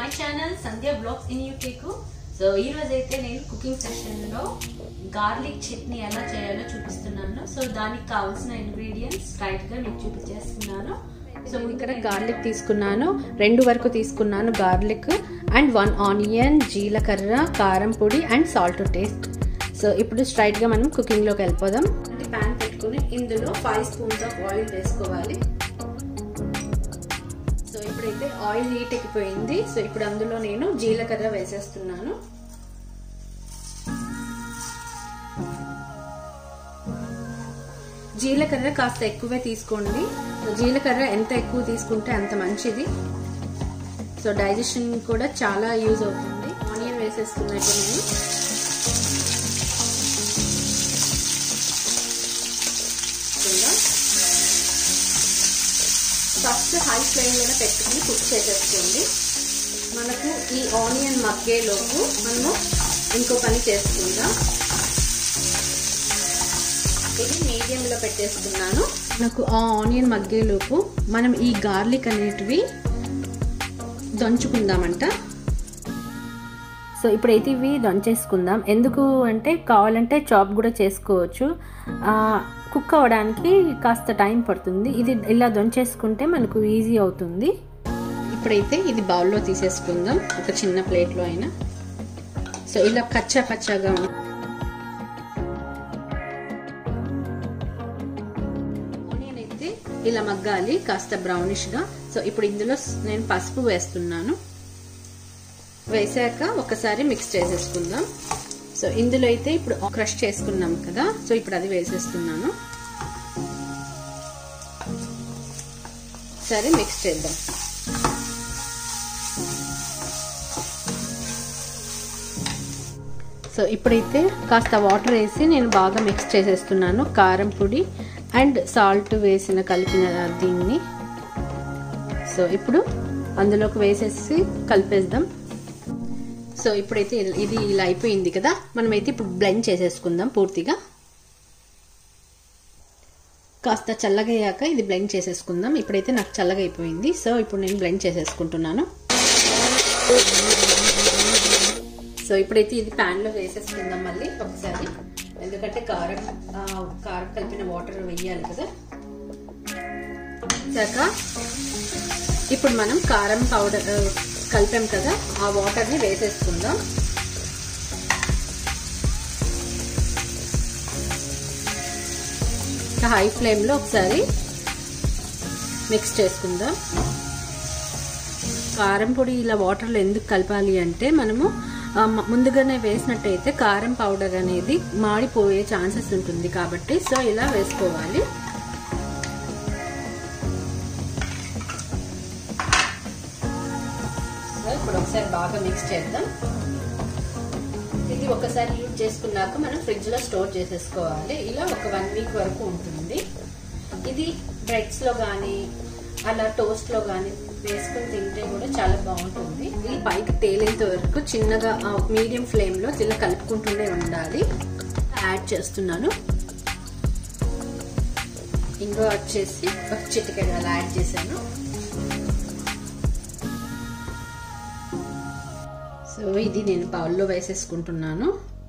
my channel Sandhya blogs in యూకేకు so ఈ రోజు అయితే నేను కుకింగ్ సెషన్లో గార్లిక్ చట్నీ ఎలా చేయాలో చూపిస్తున్నాను సో దానికి కావాల్సిన ఇంగ్రీడియంట్స్ గా మీకు చూపించేస్తున్నాను సో ఇక్కడ గార్లిక్ తీసుకున్నాను రెండు వరకు తీసుకున్నాను గార్లిక్ అండ్ వన్ ఆనియన్ జీలకర్ర కారం పొడి అండ్ సాల్ట్ టేస్ట్ సో ఇప్పుడు స్ట్రైట్గా మనం కుకింగ్లోకి వెళ్ళిపోదాం అంటే ప్యాన్ పెట్టుకుని ఇందులో ఫైవ్ స్పూన్స్ ఆఫ్ ఆయిల్ వేసుకోవాలి సో ఇప్పుడైతే ఆయిల్ హీట్ ఎక్కిపోయింది సో ఇప్పుడు అందులో నేను జీలకర్ర వేసేస్తున్నాను జీలకర్ర కాస్త ఎక్కువే తీసుకోండి జీలకర్ర ఎంత ఎక్కువ తీసుకుంటే అంత మంచిది సో డైజెషన్ కూడా చాలా యూజ్ అవుతుంది ఆనియన్ వేసేస్తున్నట్టు నేను ఫస్ట్ హై ఫ్లేమ్లోనే పెట్టుకుని కుక్ చేసేసుకోండి మనకు ఈ ఆనియన్ మగ్గేలోపు మనము ఇంకో పని చేసుకుందాం ఇది మీడియంలో పెట్టేసుకున్నాను నాకు ఆ ఆనియన్ మగ్గేలోపు మనం ఈ గార్లిక్ అనేటివి దంచుకుందామంట సో ఇప్పుడైతే ఇవి దంచేసుకుందాం ఎందుకు అంటే కావాలంటే చాప్ కూడా చేసుకోవచ్చు కుక్ అవ్వడానికి కాస్త టైం పడుతుంది ఇది ఇలా దొంచేసుకుంటే మనకు ఈజీ అవుతుంది ఇప్పుడైతే ఇది బౌల్లో తీసేసుకుందాం ఒక చిన్న ప్లేట్లో అయినా సో ఇలా కచ్చా పచ్చాగా ఆనియన్ అయితే ఇలా మగ్గాలి కాస్త బ్రౌనిష్గా సో ఇప్పుడు ఇందులో నేను పసుపు వేస్తున్నాను వేసాక ఒకసారి మిక్స్ చేసేసుకుందాం సో ఇందులో అయితే ఇప్పుడు క్రష్ చేసుకున్నాం కదా సో ఇప్పుడు అది వేసేస్తున్నాను సరే మిక్స్ చేద్దాం సో ఇప్పుడైతే కాస్త వాటర్ వేసి నేను బాగా మిక్స్ చేసేస్తున్నాను కారం పొడి అండ్ సాల్ట్ వేసిన కలిపిన దీన్ని సో ఇప్పుడు అందులోకి వేసేసి కలిపేద్దాం సో ఇప్పుడైతే ఇది ఇలా అయిపోయింది కదా మనమైతే ఇప్పుడు బ్లెండ్ చేసేసుకుందాం పూర్తిగా కాస్త చల్లగయ్యాక ఇది బ్లెండ్ చేసేసుకుందాం ఇప్పుడైతే నాకు చల్లగా అయిపోయింది సో ఇప్పుడు నేను బ్లెండ్ చేసేసుకుంటున్నాను సో ఇప్పుడైతే ఇది ప్యాన్లో వేసేసుకుందాం మళ్ళీ ఒకసారి ఎందుకంటే కారం కారం కలిపిన వాటర్ వేయాలి కదా కాక ఇప్పుడు మనం కారం పౌడర్ కలిపాం కదా ఆ వాటర్ని వేసేసుకుందాం హై ఫ్లేమ్లో ఒకసారి మిక్స్ చేసుకుందాం కారం పొడి ఇలా వాటర్లో ఎందుకు కలపాలి అంటే మనము ముందుగానే వేసినట్టయితే కారం పౌడర్ అనేది మాడిపోయే ఛాన్సెస్ ఉంటుంది కాబట్టి సో ఇలా వేసుకోవాలి ఇప్పుడు ఒకసారి బాగా మిక్స్ చేద్దాం ఇది ఒకసారి యూజ్ చేసుకున్నాక మనం ఫ్రిడ్జ్ లో స్టోర్ చేసేసుకోవాలి ఇలా ఒక వన్ వీక్ వరకు ఉంటుంది ఇది బ్రెడ్స్ లో కానీ అలా టోస్ట్ లో కానీ వేసుకుని తింటే కూడా చాలా బాగుంటుంది ఇది పైకి తేలేంత వరకు చిన్నగా మీడియం ఫ్లేమ్ లో ఇలా కలుపుకుంటూనే ఉండాలి యాడ్ చేస్తున్నాను ఇంకో వచ్చేసి ఒక చిటికెడు అలా యాడ్ చేశాను సో ఇది నేను బౌల్లో వేసేసుకుంటున్నాను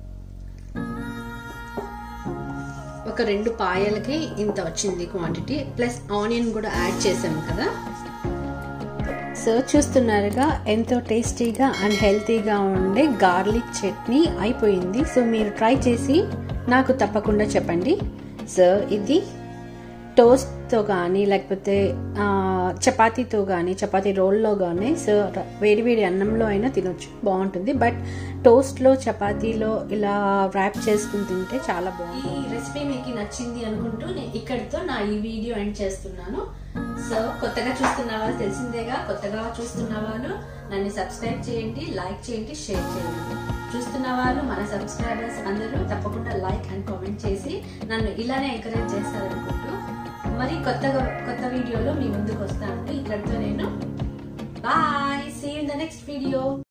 ఒక రెండు పాయలకి ఇంత వచ్చింది క్వాంటిటీ ప్లస్ ఆనియన్ కూడా యాడ్ చేసాము కదా సో చూస్తున్నారుగా ఎంతో టేస్టీగా అండ్ హెల్తీగా ఉండే గార్లిక్ చట్నీ అయిపోయింది సో మీరు ట్రై చేసి నాకు తప్పకుండా చెప్పండి సో ఇది టోస్ట్తో కానీ లేకపోతే చపాతీతో కానీ చపాతీ రోల్లో కానీ సో వేడి వేడి అన్నంలో అయినా తినొచ్చు బాగుంటుంది బట్ టోస్ట్లో చపాతీలో ఇలా ర్యాప్ చేసుకుని తింటే చాలా బాగుంది ఈ రెసిపీ మీకు నచ్చింది అనుకుంటూ నేను ఇక్కడితో నా ఈ వీడియో ఎండ్ చేస్తున్నాను సో కొత్తగా చూస్తున్న వాళ్ళు తెలిసిందేగా కొత్తగా చూస్తున్న వాళ్ళు నన్ను సబ్స్క్రైబ్ చేయండి లైక్ చేయండి షేర్ చేయండి చూస్తున్న వాళ్ళు మన సబ్స్క్రైబర్స్ అందరూ తప్పకుండా లైక్ అండ్ కామెంట్ చేసి నన్ను ఇలానే ఎంకరేజ్ చేస్తారనుకుంటూ మరి కొత్తగా కొత్త వీడియోలో మీ ముందుకు వస్తాను ఇక్కడితో నేను bye see in the next video